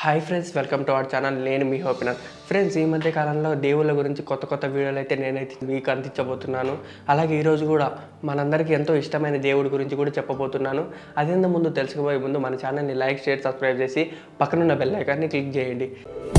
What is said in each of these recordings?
hi friends welcome to our channel నేను మీ హోపినర్ friends ఈ మధ్య కాలంలో దేవుళ్ళ గురించి కొత్త కొత్త వీడియోలు అయితే నేనైతే మీకు అందించబోతున్నాను అలాగే ఈరోజు కూడా మనందరికీ ఎంతో ఇష్టమైన దేవుడి గురించి కూడా చెప్పబోతున్నాను అదేంత ముందు తెలుసుకోబోయే ముందు మన ఛానల్ని లైక్ షేర్ సబ్స్క్రైబ్ చేసి పక్కనున్న బెల్ ఐకాన్ని క్లిక్ చేయండి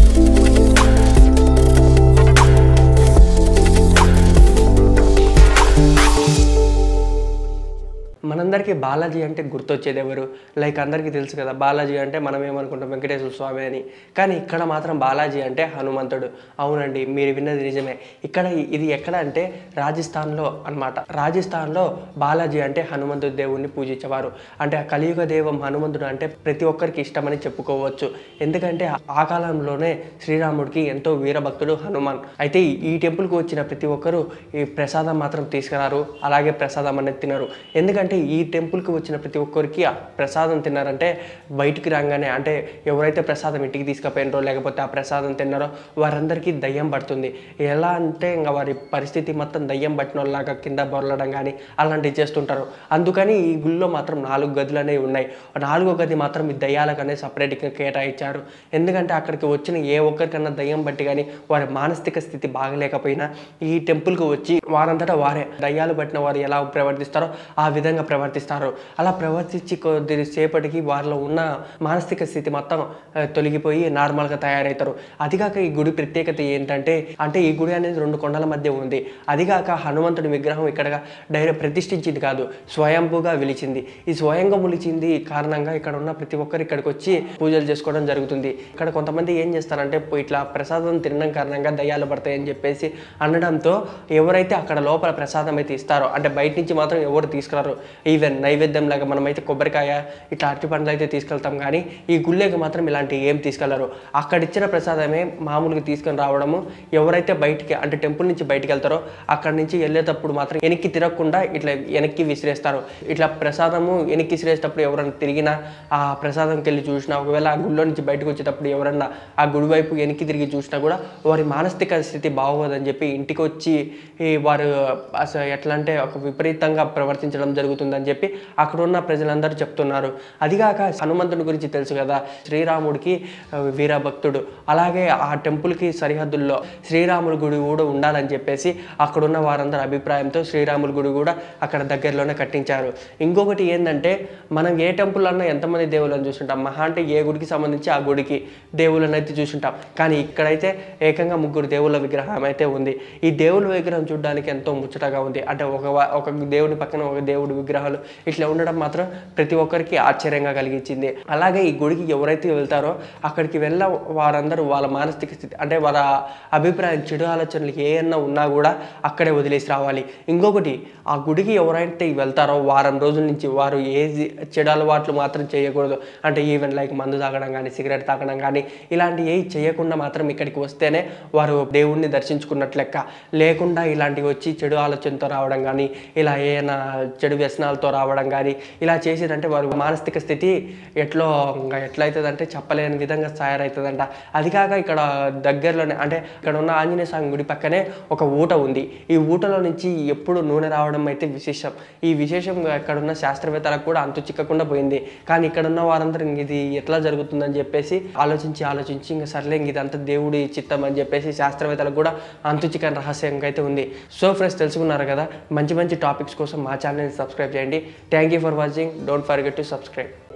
మనందరికీ బాలాజీ అంటే గుర్తొచ్చేది ఎవరు లైక్ అందరికీ తెలుసు కదా బాలాజీ అంటే మనం ఏమనుకుంటాం వెంకటేశ్వర స్వామి అని కానీ ఇక్కడ మాత్రం బాలాజీ అంటే హనుమంతుడు అవునండి మీరు విన్నది నిజమే ఇక్కడ ఇది ఎక్కడ అంటే రాజస్థాన్లో అన్నమాట రాజస్థాన్లో బాలాజీ అంటే హనుమంతుడి దేవుణ్ణి పూజించేవారు అంటే ఆ కలియుగ దేవం హనుమంతుడు అంటే ప్రతి ఒక్కరికి ఇష్టమని చెప్పుకోవచ్చు ఎందుకంటే ఆ కాలంలోనే శ్రీరాముడికి ఎంతో వీరభక్తుడు హనుమాన్ అయితే ఈ టెంపుల్కి వచ్చిన ప్రతి ఒక్కరూ ఈ ప్రసాదం మాత్రం తీసుకురారు అలాగే ప్రసాదం అనేది తినరు ఎందుకంటే ఈ టెంపుల్కి వచ్చిన ప్రతి ఒక్కరికి ఆ ప్రసాదం తిన్నారంటే బయటికి రాగానే అంటే ఎవరైతే ప్రసాదం ఇంటికి తీసుకుపోయినారో లేకపోతే ఆ ప్రసాదం తిన్నారో వారందరికీ దయ్యం పడుతుంది ఎలా అంటే ఇంకా వారి పరిస్థితి మొత్తం దయ్యం పట్టిన వాళ్ళలాగా కింద బొరలడం కానీ అలాంటివి చేస్తుంటారు అందుకని ఈ గుళ్ళో మాత్రం నాలుగు గదులు అనేవి ఉన్నాయి నాలుగో గది మాత్రం ఈ దయ్యాలకనే సపరేట్గా కేటాయించారు ఎందుకంటే అక్కడికి వచ్చిన ఏ ఒక్కరికన్నా దయ్యం బట్టి కానీ వారి మానసిక స్థితి బాగలేకపోయినా ఈ టెంపుల్కి వచ్చి వారంతటా వారే దయ్యాలు పట్టిన వారు ఎలా ప్రవర్తిస్తారో ఆ విధంగా ప్రవర్తిస్తారు అలా ప్రవర్తించి కొద్ది సేపటికి వారిలో ఉన్న మానసిక స్థితి మొత్తం ఆ, తొలగిపోయి నార్మల్గా తయారవుతారు అదిగాక ఈ గుడి ప్రత్యేకత ఏంటంటే అంటే ఈ గుడి అనేది రెండు కొండల మధ్య ఉంది అదిగాక హనుమంతుడి విగ్రహం ఇక్కడ డైరెక్ట్ ప్రతిష్ఠించింది కాదు స్వయంభూగా వెలిచింది ఈ స్వయంగా ములిచింది కారణంగా ఇక్కడ ఉన్న ప్రతి ఒక్కరు ఇక్కడికి వచ్చి పూజలు చేసుకోవడం జరుగుతుంది ఇక్కడ కొంతమంది ఏం చేస్తారంటే పో- ఇట్లా ప్రసాదం తినడం కారణంగా దయ్యాలు పడతాయని చెప్పేసి అనడంతో ఎవరైతే అక్కడ లోపల ప్రసాదం అయితే ఇస్తారో అంటే బయట నుంచి మాత్రం ఎవరు తీసుకురారు ఈవెన్ నైవేద్యం లాగా మనమైతే కొబ్బరికాయ ఇట్లా అరటి పండ్లు అయితే తీసుకెళ్తాం కానీ ఈ గుళ్ళకి మాత్రం ఇలాంటి ఏం తీసుకెళ్లరు అక్కడ ఇచ్చిన ప్రసాదమే మామూలుగా తీసుకొని రావడము ఎవరైతే బయటికి అంటే టెంపుల్ నుంచి బయటికి వెళ్తారో అక్కడ నుంచి వెళ్ళేటప్పుడు మాత్రం వెనక్కి తిరగకుండా ఇట్లా వెనక్కి విసిరేస్తారు ఇట్లా ప్రసాదము వెనక్కి విసిరేసేటప్పుడు ఎవరైనా తిరిగినా ఆ ప్రసాదంకి వెళ్ళి చూసినా ఒకవేళ ఆ గుళ్ళో నుంచి బయటకు వచ్చేటప్పుడు ఎవరన్నా ఆ గుడి వైపు వెనక్కి తిరిగి చూసినా కూడా వారి మానసిక స్థితి బాగోదని చెప్పి ఇంటికి వచ్చి ఈ వారు అసలు ఎట్లా అంటే ఒక విపరీతంగా ప్రవర్తించడం జరుగుతుందని చెప్పి అక్కడ ఉన్న ప్రజలందరూ చెప్తున్నారు అదిగాక హనుమంతుడి గురించి తెలుసు కదా శ్రీరాముడికి ఆ, వీరభక్తుడు అలాగే ఆ టెంపుల్కి సరిహద్దుల్లో శ్రీరాముడి గుడి కూడా ఉండాలని చెప్పేసి అక్కడున్న వారందరి అభిప్రాయంతో శ్రీరాముడి గుడి కూడా అక్కడ దగ్గరలోనే కట్టించారు ఇంకొకటి ఏంటంటే మనం ఏ టెంపుల్ అన్నా ఎంతమంది దేవుళ్ళని చూస్తుంటాం మహా అంటే ఏ గుడికి సంబంధించి ఆ గుడికి దేవుళ్ళని అయితే చూసుంటాం కానీ ఇక్కడైతే ఏకంగా ముగ్గురు దేవుళ్ళ విగ్రహం అయితే ఉంది ఈ దేవుళ్ళ విగ్రహం చూడడానికి ఎంతో ముచ్చటగా ఉంది అంటే ఒక వా- ఒక దేవుడి పక్కన ఒక దేవుడి విగ్రహాలు ఇట్లా ఉండడం మాత్రం ప్రతి ఒక్కరికి ఆశ్చర్యంగా కలిగించింది అలాగే ఈ గుడికి ఎవరైతే వెళ్తారో అక్కడికి వెళ్ళ వారందరూ వాళ్ళ మానసిక స్థితి అంటే వాళ్ళ అభిప్రాయం చెడు ఆలోచనలు ఏమన్నా ఉన్నా కూడా అక్కడే వదిలేసి రావాలి ఇంకొకటి ఆ గుడికి ఎవరైతే వెళ్తారో వారం రోజుల నుంచి వారు ఏ చెడు అలవాట్లు మాత్రం చేయకూడదు అంటే ఈవెన్ లైక్ మందు తాగడం కానీ సిగరెట్ తాగడం కానీ ఇలాంటి ఏ చేయకుండా మాత్రం ఇక్కడికి వస్తేనే వారు దేవుణ్ణి దర్శించుకున్నట్లు లెక్క లేకుండా ఇలాంటివి వచ్చి చెడు ఆలోచనతో రావడం కానీ ఇలా ఏమైనా చెడు వ్యసనాలతో రావడం కానీ ఇలా చేసేదంటే వారి మానసిక స్థితి ఎట్లో ఇంకా ఎట్లయితుందంటే చెప్పలేని విధంగా తయారవుతుందంట అది కాక ఇక్కడ దగ్గరలోనే అంటే ఇక్కడ ఉన్న ఆంజనేయ స్వామి గుడి పక్కనే ఒక ఊట ఉంది ఈ ఊటలో నుంచి ఎప్పుడు నూనె రావడం అయితే విశేషం ఈ విశేషం ఇక్కడ ఉన్న శాస్త్రవేత్తలకు కూడా అంతు చిక్కకుండా పోయింది కానీ ఇక్కడ ఉన్న వారందరూ ఇంక ఇది ఎట్లా జరుగుతుందని చెప్పేసి ఆలోచించి ఆలోచించి ఇంకా సర్లే ఇంక ఇదంతా దేవుడి చిత్తం అని చెప్పేసి శాస్త్రవేత్తలకు కూడా అంతు చిక్కని రహస్యంగా అయితే ఉంది సో ఫ్రెండ్స్ తెలుసుకున్నారు కదా మంచి మంచి టాపిక్స్ కోసం మా ఛానల్ని సబ్స్క్రైబ్ చేయండి thank you for watching don't forget to subscribe